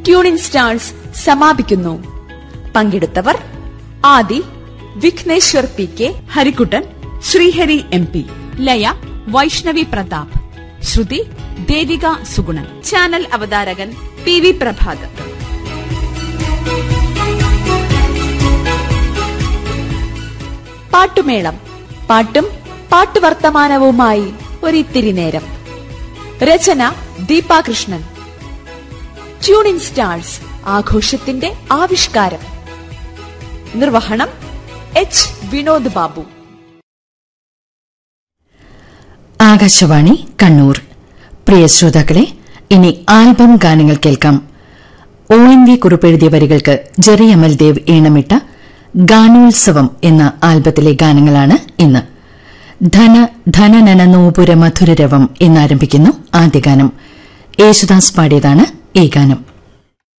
tune in stars സമാപിക്കുന്നു പങ്കെടുത്തവർ Adi Vighneshwar P K Harikuttan Sreehari M P Laya Vaishnavi Prathap Sruthi Devika Sugunan channel അവതാരകൻ പി വി പ്രഭാത് പാട്ടുമേളം പാട്ടും പാട്ടുവർത്തമാനവുമായി ഒരിത്തിരി നേരം രചന ദീപാകൃഷ്ണൻ ട്യൂണിൻ സ്റ്റാർസ് ആഘോഷത്തിന്റെ ആവിഷ്കാരം നിർവഹണം എച്ച് വിനോദ് ബാബു ആകാശവാണി കണ്ണൂർ പ്രിയ ശ്രോതാക്കളെ ഇനി ആൽബം ഗാനങ്ങൾ കേൾക്കാം ഒ എൻ വി കുറിപ്പെഴുതിയ വരികൾക്ക് ജെറി അമൽദേവ് ഈണമിട്ട ഗാനോത്സവം എന്ന ആൽബത്തിലെ ഗാനങ്ങളാണ് ഇന്ന് ധന ധനനന നൂപുര മധുരരവം എന്നാരംഭിക്കുന്നു ആദ്യ ഗാനം യേശുദാസ് പാടിയതാണ് ഈ ഗാനം